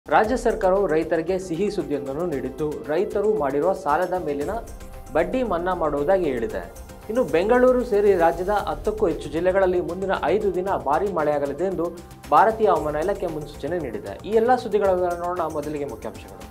ರಾಜ್ಯ ಸರ್ಕಾರವು ರೈತರಿಗೆ ಸಿಹಿ ಸುದ್ದಿಯೊಂದನ್ನು ನೀಡಿದ್ದು ರೈತರು ಮಾಡಿರುವ ಸಾಲದ ಮೇಲಿನ ಬಡ್ಡಿ ಮನ್ನಾ ಮಾಡುವುದಾಗಿ ಹೇಳಿದೆ ಇನ್ನು ಬೆಂಗಳೂರು ಸೇರಿ ರಾಜ್ಯದ ಹತ್ತಕ್ಕೂ ಹೆಚ್ಚು ಜಿಲ್ಲೆಗಳಲ್ಲಿ ಮುಂದಿನ ಐದು ದಿನ ಭಾರೀ ಮಳೆಯಾಗಲಿದೆ ಎಂದು ಭಾರತೀಯ ಹವಾಮಾನ ಇಲಾಖೆ ಮುನ್ಸೂಚನೆ ನೀಡಿದೆ ಈ ಎಲ್ಲ ಸುದ್ದಿಗಳ ವಿವರ ನೋಡೋಣ ಮೊದಲಿಗೆ ಮುಖ್ಯಾಂಶಗಳು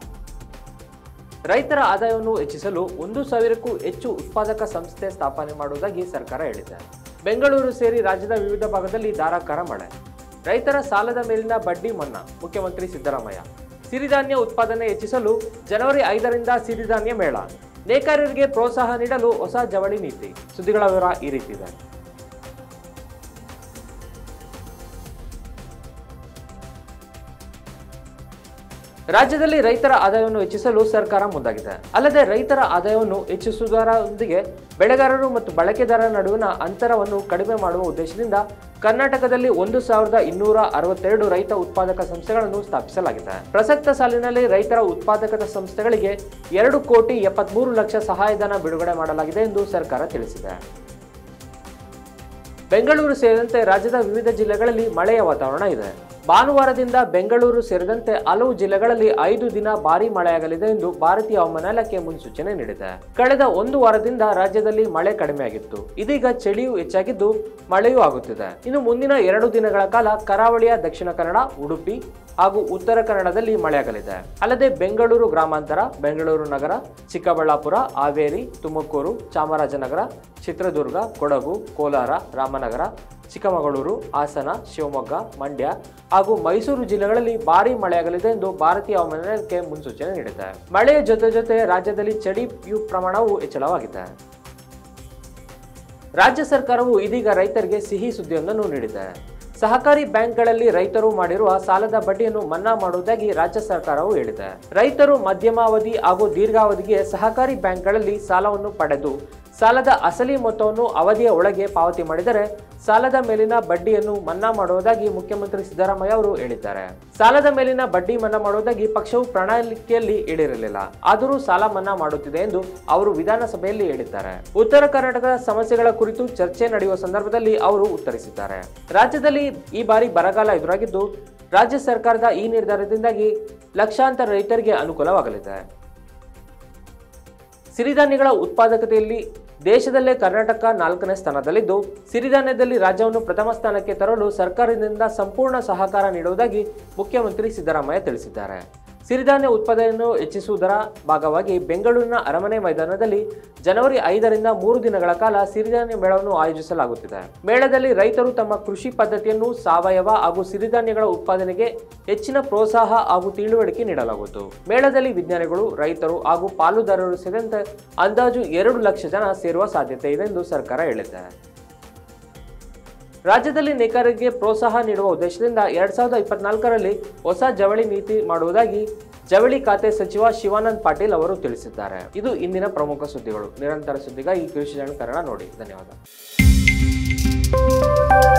ರೈತರ ಆದಾಯವನ್ನು ಹೆಚ್ಚಿಸಲು ಒಂದು ಸಾವಿರಕ್ಕೂ ಹೆಚ್ಚು ಉತ್ಪಾದಕ ಸಂಸ್ಥೆ ಸ್ಥಾಪನೆ ಮಾಡುವುದಾಗಿ ಸರ್ಕಾರ ಹೇಳಿದೆ ಬೆಂಗಳೂರು ಸೇರಿ ರಾಜ್ಯದ ವಿವಿಧ ಭಾಗದಲ್ಲಿ ಧಾರಾಕಾರ ಮಳೆ ರೈತರ ಸಾಲದ ಮೇಲಿನ ಬಡ್ಡಿ ಮನ್ನಾ ಮುಖ್ಯಮಂತ್ರಿ ಸಿದ್ದರಾಮಯ್ಯ ಸಿರಿಧಾನ್ಯ ಉತ್ಪಾದನೆ ಹೆಚ್ಚಿಸಲು ಜನವರಿ ಐದರಿಂದ ಸಿರಿಧಾನ್ಯ ಮೇಳ ನೇಕಾರರಿಗೆ ಪ್ರೋತ್ಸಾಹ ನೀಡಲು ಹೊಸ ಜವಳಿ ನೀತಿ ಸುದ್ದಿಗಳ ವಿವರ ಈ ರೀತಿ ಇದೆ ರಾಜ್ಯದಲ್ಲಿ ರೈತರ ಆದಾಯವನ್ನು ಹೆಚ್ಚಿಸಲು ಸರ್ಕಾರ ಮುಂದಾಗಿದೆ ಅಲ್ಲದೆ ರೈತರ ಆದಾಯವನ್ನು ಹೆಚ್ಚಿಸುವುದರೊಂದಿಗೆ ಬೆಳೆಗಾರರು ಮತ್ತು ಬಳಕೆದಾರರ ನಡುವಿನ ಅಂತರವನ್ನು ಕಡಿಮೆ ಮಾಡುವ ಉದ್ದೇಶದಿಂದ ಕರ್ನಾಟಕದಲ್ಲಿ ಒಂದು ಸಾವಿರದ ಇನ್ನೂರ ಅರವತ್ತೆರಡು ರೈತ ಉತ್ಪಾದಕ ಸಂಸ್ಥೆಗಳನ್ನು ಸ್ಥಾಪಿಸಲಾಗಿದೆ ಪ್ರಸಕ್ತ ಸಾಲಿನಲ್ಲಿ ರೈತರ ಉತ್ಪಾದಕ ಸಂಸ್ಥೆಗಳಿಗೆ ಎರಡು ಕೋಟಿ ಎಪ್ಪತ್ಮೂರು ಲಕ್ಷ ಸಹಾಯಧನ ಬಿಡುಗಡೆ ಮಾಡಲಾಗಿದೆ ಎಂದು ಸರ್ಕಾರ ತಿಳಿಸಿದೆ ಬೆಂಗಳೂರು ಸೇರಿದಂತೆ ರಾಜ್ಯದ ವಿವಿಧ ಜಿಲ್ಲೆಗಳಲ್ಲಿ ಮಳೆಯ ವಾತಾವರಣ ಇದೆ ಭಾನುವಾರದಿಂದ ಬೆಂಗಳೂರು ಸೇರಿದಂತೆ ಹಲವು ಜಿಲ್ಲೆಗಳಲ್ಲಿ ಐದು ದಿನ ಭಾರೀ ಮಳೆಯಾಗಲಿದೆ ಎಂದು ಭಾರತೀಯ ಹವಾಮಾನ ಇಲಾಖೆ ಮುನ್ಸೂಚನೆ ನೀಡಿದೆ ಕಳೆದ ಒಂದು ವಾರದಿಂದ ರಾಜ್ಯದಲ್ಲಿ ಮಳೆ ಕಡಿಮೆಯಾಗಿತ್ತು ಇದೀಗ ಚಳಿಯು ಹೆಚ್ಚಾಗಿದ್ದು ಮಳೆಯೂ ಆಗುತ್ತಿದೆ ಇನ್ನು ಮುಂದಿನ ಎರಡು ದಿನಗಳ ಕಾಲ ಕರಾವಳಿಯ ದಕ್ಷಿಣ ಕನ್ನಡ ಉಡುಪಿ ಹಾಗೂ ಉತ್ತರ ಕನ್ನಡದಲ್ಲಿ ಮಳೆಯಾಗಲಿದೆ ಅಲ್ಲದೆ ಬೆಂಗಳೂರು ಗ್ರಾಮಾಂತರ ಬೆಂಗಳೂರು ನಗರ ಚಿಕ್ಕಬಳ್ಳಾಪುರ ಹಾವೇರಿ ತುಮಕೂರು ಚಾಮರಾಜನಗರ ಚಿತ್ರದುರ್ಗ ಕೊಡಗು ಕೋಲಾರ ರಾಮನಗರ ಚಿಕ್ಕಮಗಳೂರು ಹಾಸನ ಶಿವಮೊಗ್ಗ ಮಂಡ್ಯ ಹಾಗೂ ಮೈಸೂರು ಜಿಲ್ಲೆಗಳಲ್ಲಿ ಭಾರೀ ಮಳೆಯಾಗಲಿದೆ ಎಂದು ಭಾರತೀಯ ಹವಾಮಾನ ಇಲಾಖೆ ಮುನ್ಸೂಚನೆ ನೀಡಿದೆ ಮಳೆಯ ಜೊತೆ ಜೊತೆ ರಾಜ್ಯದಲ್ಲಿ ಚಳಿಯು ಪ್ರಮಾಣವು ಹೆಚ್ಚಳವಾಗಿದೆ ರಾಜ್ಯ ಸರ್ಕಾರವು ಇದೀಗ ರೈತರಿಗೆ ಸಿಹಿ ಸುದ್ದಿಯೊಂದನ್ನು ನೀಡಿದೆ ಸಹಕಾರಿ ಬ್ಯಾಂಕ್ಗಳಲ್ಲಿ ರೈತರು ಮಾಡಿರುವ ಸಾಲದ ಬಡ್ಡಿಯನ್ನು ಮನ್ನಾ ಮಾಡುವುದಾಗಿ ರಾಜ್ಯ ಸರ್ಕಾರವು ಹೇಳಿದೆ ರೈತರು ಮಧ್ಯಮಾವಧಿ ಹಾಗೂ ದೀರ್ಘಾವಧಿಗೆ ಸಹಕಾರಿ ಬ್ಯಾಂಕ್ಗಳಲ್ಲಿ ಸಾಲವನ್ನು ಪಡೆದು ಸಾಲದ ಅಸಲಿ ಮೊತ್ತವನ್ನು ಅವಧಿಯ ಒಳಗೆ ಪಾವತಿ ಮಾಡಿದರೆ ಸಾಲದ ಮೇಲಿನ ಬಡ್ಡಿಯನ್ನು ಮನ್ನಾ ಮಾಡುವುದಾಗಿ ಮುಖ್ಯಮಂತ್ರಿ ಸಿದ್ದರಾಮಯ್ಯ ಅವರು ಹೇಳಿದ್ದಾರೆ ಸಾಲದ ಮೇಲಿನ ಬಡ್ಡಿ ಮನ್ನಾ ಮಾಡುವುದಾಗಿ ಪಕ್ಷವು ಪ್ರಣಾಳಿಕೆಯಲ್ಲಿ ಹೇಳಿರಲಿಲ್ಲ ಆದರೂ ಸಾಲ ಮನ್ನಾ ಮಾಡುತ್ತಿದೆ ಎಂದು ಅವರು ವಿಧಾನಸಭೆಯಲ್ಲಿ ಹೇಳಿದ್ದಾರೆ ಉತ್ತರ ಕರ್ನಾಟಕದ ಸಮಸ್ಯೆಗಳ ಕುರಿತು ಚರ್ಚೆ ನಡೆಯುವ ಸಂದರ್ಭದಲ್ಲಿ ಅವರು ಉತ್ತರಿಸಿದ್ದಾರೆ ರಾಜ್ಯದಲ್ಲಿ ಈ ಬಾರಿ ಬರಗಾಲ ಎದುರಾಗಿದ್ದು ರಾಜ್ಯ ಸರ್ಕಾರದ ಈ ನಿರ್ಧಾರದಿಂದಾಗಿ ಲಕ್ಷಾಂತರ ರೈತರಿಗೆ ಅನುಕೂಲವಾಗಲಿದೆ ಸಿರಿಧಾನ್ಯಗಳ ಉತ್ಪಾದಕತೆಯಲ್ಲಿ ದೇಶದಲ್ಲೇ ಕರ್ನಾಟಕ ನಾಲ್ಕನೇ ಸ್ಥಾನದಲ್ಲಿದ್ದು ಸಿರಿಧಾನ್ಯದಲ್ಲಿ ರಾಜ್ಯವನ್ನು ಪ್ರಥಮ ಸ್ಥಾನಕ್ಕೆ ತರಲು ಸರ್ಕಾರದಿಂದ ಸಂಪೂರ್ಣ ಸಹಕಾರ ನೀಡುವುದಾಗಿ ಮುಖ್ಯಮಂತ್ರಿ ಸಿದ್ದರಾಮಯ್ಯ ತಿಳಿಸಿದ್ದಾರೆ ಸಿರಿಧಾನ್ಯ ಉತ್ಪಾದನೆಯನ್ನು ಹೆಚ್ಚಿಸುವುದರ ಭಾಗವಾಗಿ ಬೆಂಗಳೂರಿನ ಅರಮನೆ ಮೈದಾನದಲ್ಲಿ ಜನವರಿ ಐದರಿಂದ ಮೂರು ದಿನಗಳ ಕಾಲ ಸಿರಿಧಾನ್ಯ ಮೇಳವನ್ನು ಆಯೋಜಿಸಲಾಗುತ್ತಿದೆ ಮೇಳದಲ್ಲಿ ರೈತರು ತಮ್ಮ ಕೃಷಿ ಪದ್ಧತಿಯನ್ನು ಸಾವಯವ ಹಾಗೂ ಸಿರಿಧಾನ್ಯಗಳ ಉತ್ಪಾದನೆಗೆ ಹೆಚ್ಚಿನ ಪ್ರೋತ್ಸಾಹ ಹಾಗೂ ತಿಳುವಳಿಕೆ ನೀಡಲಾಗುವುದು ಮೇಳದಲ್ಲಿ ವಿಜ್ಞಾನಿಗಳು ರೈತರು ಹಾಗೂ ಪಾಲುದಾರರು ಸೇರಿದಂತೆ ಅಂದಾಜು ಎರಡು ಲಕ್ಷ ಜನ ಸೇರುವ ಸಾಧ್ಯತೆ ಇದೆ ಎಂದು ಸರ್ಕಾರ ಹೇಳಿದೆ ರಾಜ್ಯದಲ್ಲಿ ನೇಕಾರರಿಗೆ ಪ್ರೋತ್ಸಾಹ ನೀಡುವ ಉದ್ದೇಶದಿಂದ ಎರಡ್ ಸಾವಿರದ ಇಪ್ಪತ್ನಾಲ್ಕರಲ್ಲಿ ಹೊಸ ಜವಳಿ ನೀತಿ ಮಾಡುವುದಾಗಿ ಜವಳಿ ಖಾತೆ ಸಚಿವ ಶಿವಾನಂದ್ ಪಾಟೀಲ್ ಅವರು ತಿಳಿಸಿದ್ದಾರೆ ಇದು ಇಂದಿನ ಪ್ರಮುಖ ಸುದ್ದಿಗಳು ನಿರಂತರ ಸುದ್ದಿಗಾಗಿ ಕೃಷಿ ಜಾಣ ಕನ್ನಡ ನೋಡಿ ಧನ್ಯವಾದ